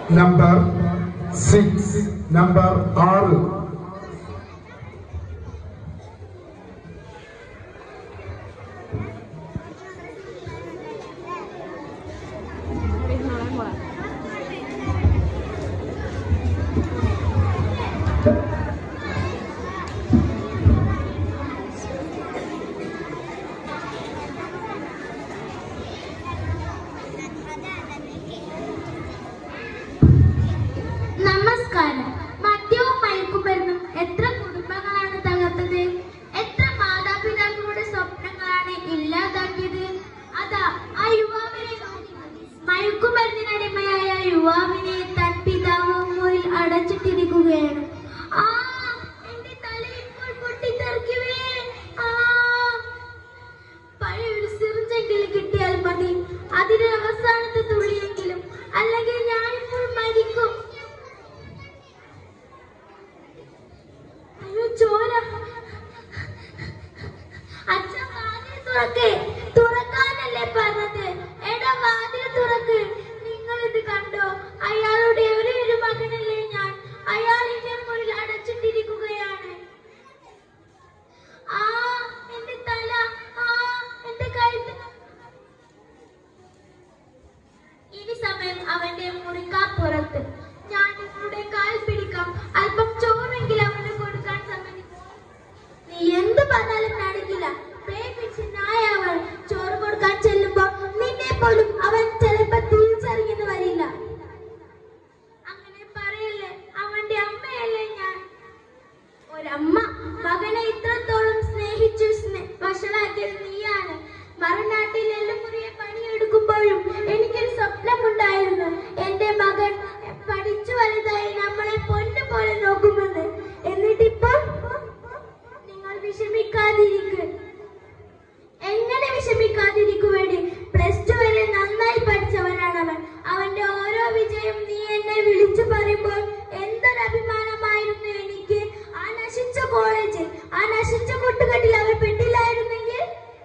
Number six number ആറ് നമസ്കാരം മദ്യവും മയക്കുമരുന്നും എത്ര കുടുംബങ്ങളാണ് തകർത്തത് എത്ര മാതാപിതാക്കളുടെ സ്വപ്നങ്ങളാണ് ഇല്ലാതാക്കിയത് അതാ ആ യുവാവിനെ നോക്കി. മയക്കുമരുന്നിനടിമയായ യുവാവിനെ തൻ പിതാവ് മുറിൽ അടച്ചിട്ടിരിക്കുകയാണ് ആ എന്റെ തല ഇപ്പോൾ പൊട്ടിത്തെറിക്കുവേ ആ പഴയ ഒരു സിറിഞ്ചെങ്കിലും കിട്ടിയാൽ മതി അതിന് അവസാനത്തെ തുള്ളിയെങ്കിലും അല്ലെങ്കിൽ ഞാനിപ്പോൾ മരിക്കും അയ്യോ ചോര അച്ഛൻ വാതിൽ തുറക്ക് തുറക്കാനല്ലേ പറഞ്ഞത് എടാ വാതിൽ തുറക്ക് നിങ്ങൾ ഇത് കണ്ടോ അയാളുടെ ഒരേ ഒരു മകനല്ലേ ഞാൻ അയാൾ എന്റെ മുന്നിൽ അടച്ചിട്ടിരിക്കുകയാണ് ആ എന്റെ തല ആ എന്റെ കഴുത്ത് ഇനി സമയം അവന്റെ മുറിക്കാപ്പുറത്ത് ഞാൻ നിങ്ങളുടെ കാൽ പിടിക്കാം അല്പം ചോറെങ്കിലും അവന് കൊടുക്കാൻ സമ്മതിക്കും നീ എന്ത് പറഞ്ഞാലും നടക്കില്ല പ്രേമിച്ച് നായവൾ ചോറ് കൊടുക്കാൻ ചെല്ലുമ്പോ നിന്നെ പോലും അവൻ ചിലപ്പോ തിരിച്ചറിയുന്നു വരില്ല അങ്ങനെ പറയല്ലേ അവന്റെ അമ്മയല്ലേ ഞാൻ ഒരമ്മ മകനെ ഇത്രത്തോളം സ്നേഹിച്ചു സ്നേ- വഷളാക്കിയത് നീയാണ് മറുനാട്ടിൽ എല്ലുമുറിയെ പണിയെടുക്കുമ്പോഴും എനിക്കൊരു സ്വപ്നമുണ്ടായിരുന്നു എന്റെ മകൻ പഠിച്ചു വലുതായി നമ്മളെ പൊന്നു പോലെ നോക്കുമെന്ന് എന്നിട്ടിപ്പോൾ നിങ്ങൾ വിഷമിക്കാതിരിക്ക് എങ്ങനെ വിഷമിക്കാതിരിക്കുവേണ്ടി പ്ലസ് ടു വരെ നന്നായി പഠിച്ചവനാണ് അവൻ അവന്റെ ഓരോ വിജയം നീ എന്നെ വിളിച്ചു പറയുമ്പോൾ എന്തൊരു അഭിമാനമായിരുന്നു എനിക്ക് ആ നശിച്ച കോളേജിൽ ആ നശിച്ച കൂട്ടുകെട്ടിൽ അവൻ പെട്ടില്ലായിരുന്നെങ്കിൽ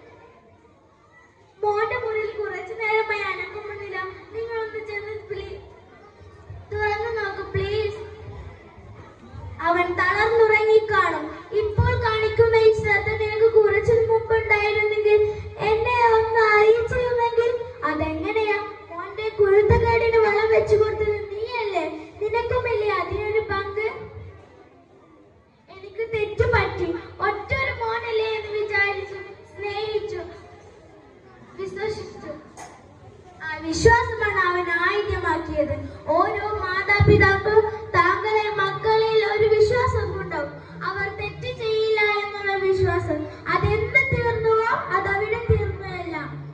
മോന്റെ മുറിയിൽ കുറച്ചു നേരമായി അനക്കുമെന്നില്ല നിങ്ങളൊന്ന് ചെന്ന് പ്ലീസ് തുറന്നു നോക്ക് പ്ലീസ് അവൻ തളർന്നുറങ്ങിക്കാണും ഇപ്പോൾ കാണിക്കുന്ന ഈ ശ്രദ്ധ നിനക്ക് കുറച്ചു മുമ്പ് ഉണ്ടായിരുന്നെങ്കിൽ എന്നെ ഒന്ന് അറിയിച്ചിരുന്നെങ്കിൽ അതെങ്ങനെയാ മോന്റെ കുരുത്തക്കേടിന് വളം വെച്ചു കൊടുത്തത് നീയല്ലേ നിനക്കുമില്ലേ അതിനൊരു പങ്ക് എനിക്ക് തെറ്റു പറ്റി ഒറ്റൊരു മോനല്ലേ എന്ന് വിചാരിച്ചു സ്നേഹിച്ചു വിശ്വസിച്ചു ആ വിശ്വാസമാണ് അവൻ ആയുധമാക്കിയത് ഓരോ മാതാപിതാക്കളും താങ്കളെ മക്കളിൽ ഒരു വിശ്വാസം ഉണ്ടാവും അവർ തെറ്റ് ചെയ്യില്ല എന്നുള്ള വിശ്വാസം അതെന്ത് തീർന്നുവോ അതവിടെ തീർന്നതല്ല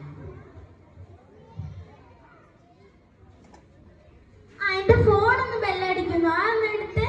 ആ എന്റെ ഫോണൊന്ന് ബെല്ലടിക്കുന്നു ആ ഒന്ന് എടുത്ത്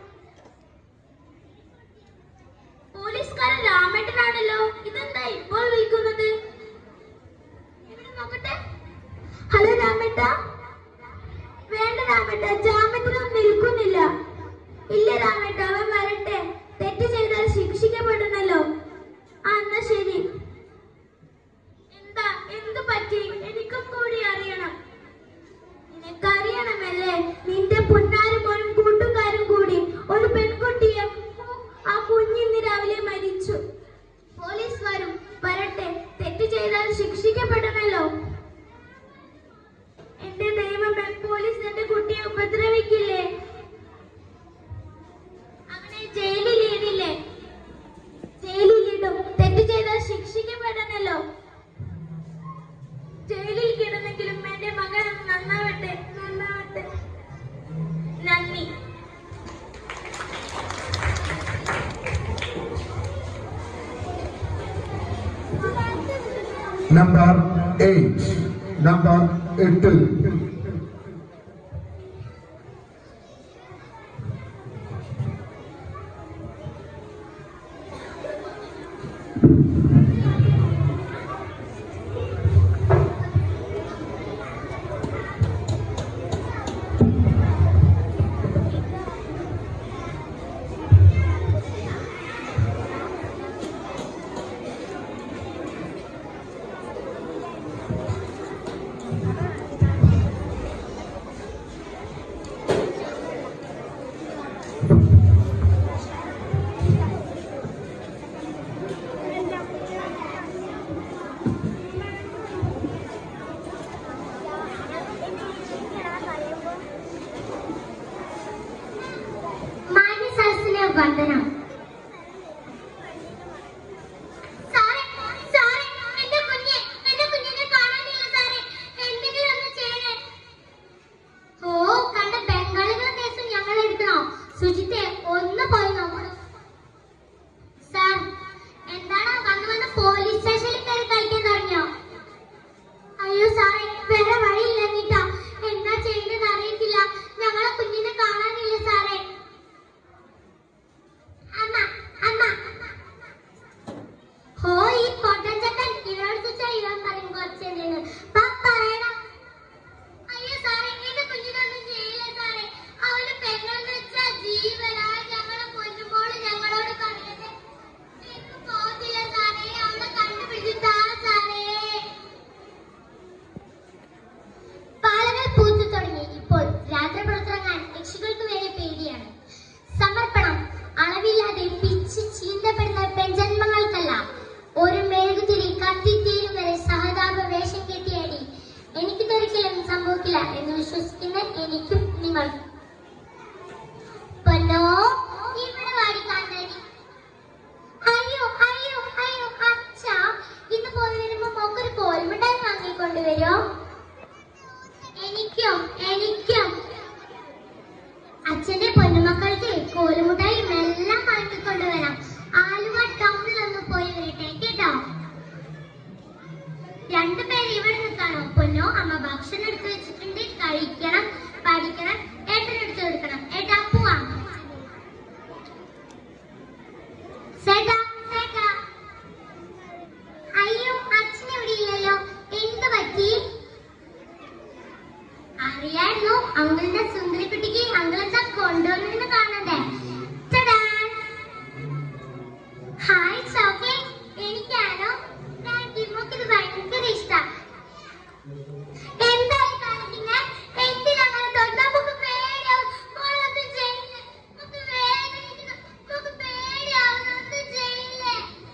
പോലീസുകാരൻ രാമേട്ടനാണല്ലോ ഇതെന്താ ഇപ്പോൾ വിളിക്കുന്നത് എവിടെ നോക്കട്ടെ ഹലോ രാമേട്ട വേണ്ട രാമേട്ട ജാമ്യത്തിനൊന്നും നിൽക്കുന്നില്ല ഇല്ല രാമേട്ട അവൻ വരട്ടെ തെറ്റ് ചെയ്താൽ ശിക്ഷിക്കപ്പെടണല്ലോ ആ എന്നാ ശരി എന്താ എന്ത് പറ്റി എനിക്കും കൂടി അറിയണം നിനക്കറിയണമല്ലേ നിന്റെ പുന്നാരും മോനും കൂട്ടുകാരും കൂടി ഒരു പെൺകുട്ടിയെ ആ കുഞ്ഞിന്ന് രാവിലെ മരിച്ചു പോലീസ് വരും വരട്ടെ തെറ്റ് ചെയ്താൽ ശിക്ഷിക്കപ്പെടണല്ലോ എന്റെ ദൈവമേ പോലീസ് എന്റെ കുട്ടിയെ ഉപദ്രവിക്കില്ലേ അവനെ ജയിലിൽ ഇടില്ലേ ജയിലിലിടും തെറ്റ് ചെയ്താൽ ശിക്ഷിക്കപ്പെടണല്ലോ ജയിലിൽ കിടന്നെങ്കിലും എന്റെ മകൻ നന്നാവട്ടെ നന്നാവട്ടെ നന്ദി നമ്പർ എയ്റ്റ് നമ്പർ എട്ട് നിങ്ങൾ പൊന്നോ ഇവിടെ വാടി കാന്താരി അയ്യോ അയ്യോ അയ്യോ അച്ഛ ഇന്ന് പോയി വരുമ്പോ മോക്കൊരു കോൽമിഠായി വാങ്ങിക്കൊണ്ട് വരുമോ എനിക്കും എനിക്കും അച്ഛന്റെ പൊന്നുമക്കൾക്ക് കോലുമുട്ടായും എല്ലാം വാങ്ങിക്കൊണ്ട് വരാം ആലുവ ടൗണിൽ ഒന്ന് പോയി വരട്ടെ കേട്ടോ രണ്ടുപേര് ഇവിടെ നിൽക്കാണോ പൊന്നോ അമ്മ ഭക്ഷണം എടുത്തു വെച്ചിട്ടുണ്ട് കഴിക്കണം പഠിക്കണം ഏട്ടന് എടുത്തു കൊടുക്കണം ഏട്ടാ പോവാം സേട്ടാ സേട്ടാ അയ്യോ അച്ഛൻ ഇവിടെ ഇല്ലല്ലോ എന്ത് പറ്റി അറിയായിരുന്നു അങ്കിളിന്റെ സുന്ദരിക്കുട്ടിക്ക് അങ്കിളെന്താ കൊണ്ടുവന്നെന്ന് കാണണ്ടേ ടടാ. ഹായ് സോഫി എനിക്കാണോ താങ്ക് യു ഇത് ഭയങ്കര ഇഷ്ടാ എന്തായി കാണിക്കുന്നെ? എന്തിനങ്ങനെ തൊട്ട്? നമുക്ക് പേടിയാവും. മോളൊന്നും ചെയ്യില്ലേ? നമുക്ക് വേദനിക്കുന്നു. നമുക്ക് പേടിയാവുന്നു. ഒന്നും ചെയ്യില്ലേ?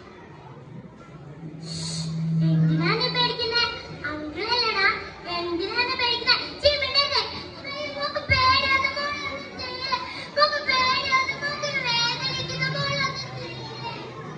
എന്തിനാണ് പേടിക്കുന്നെ? അങ്കിളല്ലടാ. എന്തിനാണ് പേടിക്കുന്നെ? ചീ, മിണ്ടരുത്. അയ്യോ, മോക്ക് പേടിയാവുന്നു. മോളൊന്നും ചെയ്യില്ലേ? മോക്ക് പേടിയാവുന്നു. മോക്ക് വേദനിക്കുന്നു. മോളൊന്നും ചെയ്യില്ലേ?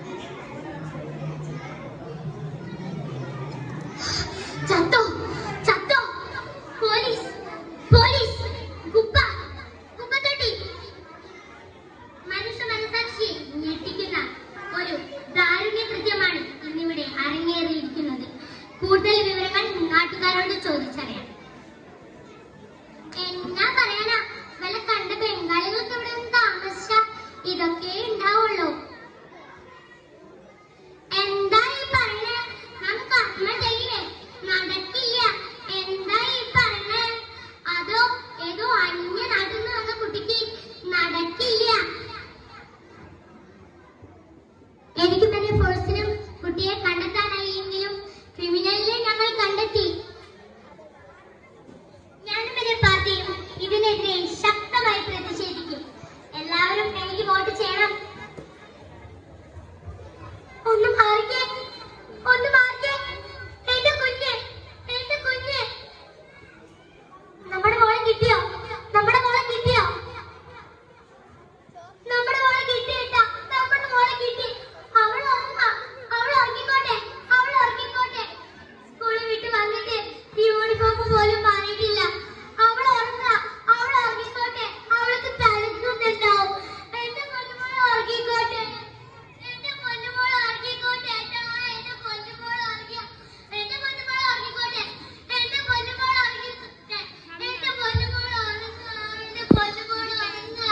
ചത്തോ ചത്തോ പോലീസ് പോലീസ് കുപ്പ കുപ്പത്തൊട്ടി മനുഷ്യ മനസാക്ഷി ഞെട്ടിക്കുന്ന ഒരു ദാരുണ്യ കൃത്യമാണ് ഇന്നിവിടെ അരങ്ങേറിയിരിക്കുന്നത് കൂടുതൽ വിവരങ്ങൾ നാട്ടുകാരോട് ചോദിച്ചറിയാം എന്നാ പറയാനാ വല്ല കണ്ട ബംഗാളികൾക്ക് ഇവിടെ ഒന്ന് താമസിച്ച ഇതൊക്കെ ഉണ്ടാവുള്ളൂ എന്താ ഈ പറയണേ നമുക്ക് അമ്മ ചെയ്യില്ലേ നടക്കില്ല എന്താ ഈ പറയണേ അതോ ഏതോ അന്യ നാട്ടിൽ നിന്ന് വന്ന കുട്ടിക്ക് നടക്കില്ല എനിക്ക് തന്നെ ഫോഴ്സിനും കുട്ടിയെ കണ്ടെത്താനായെങ്കിലും ക്രിമിനലിനെ ഞങ്ങൾ കണ്ടെത്തി ഞാനും എന്റെ പാർട്ടിയും ഇതിനെതിരെ ശക്തമായി പ്രതിഷേധിക്കും എല്ലാവരും എനിക്ക് വോട്ട് ചെയ്യണം ഒന്ന് മാറിക്കേ ഒന്ന് മാറിക്കേ എന്റെ കുഞ്ഞ് എന്റെ കുഞ്ഞ് നമ്മുടെ മോളെ കിട്ടിയോ നമ്മുടെ മോളെ കിട്ടിയോ നമ്മുടെ മോളെ കിട്ടി കേട്ടാ നമ്മുടെ മോളെ കിട്ടി അവൾ ഉറങ്ങ അവൾ ഉറങ്ങിക്കോട്ടെ അവൾ ഉറങ്ങിക്കോട്ടെ സ്കൂളിൽ വിട്ട് വന്നിട്ട് യൂണിഫോം പോലും മാറിയിട്ടില്ല അവൾ ഉറങ്ങ അവൾ ഉറങ്ങിക്കോട്ടെ അവൾക്ക് തലക്കുന്നുണ്ടാവും എന്റെ പൊന്നുമോൾ ഉറങ്ങിക്കോട്ടെ എന്റെ പൊന്നുമോൾ ഉറങ്ങിക്കോട്ടെ ഏട്ടാ എന്റെ പൊന്നുമോൾ ഉറങ്ങിയ എന്റെ പൊന്നുമോൾ ഉറങ്ങിക്കോട്ടെ എന്റെ പൊന്നുമോൾ ഉറങ്ങിക്കോട്ടെ എന്റെ പൊന്നുമോൾ ഉറങ്ങുക എന്റെ പൊന്നുമോൾ ഉറങ്ങുക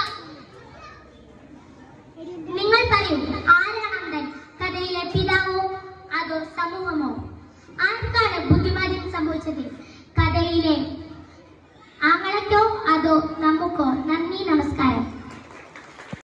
നിങ്ങൾ പറയൂ ആരാണ് അന്ധൻ കഥയിലെ പിതാവോ അതോ സമൂഹമോ ആർക്കാണ് ബുദ്ധിമാന്യം സംഭവിച്ചത് കഥയിലെ ആങ്ങളയ്ക്കോ അതോ നമുക്കോ നന്ദി നമസ്കാരം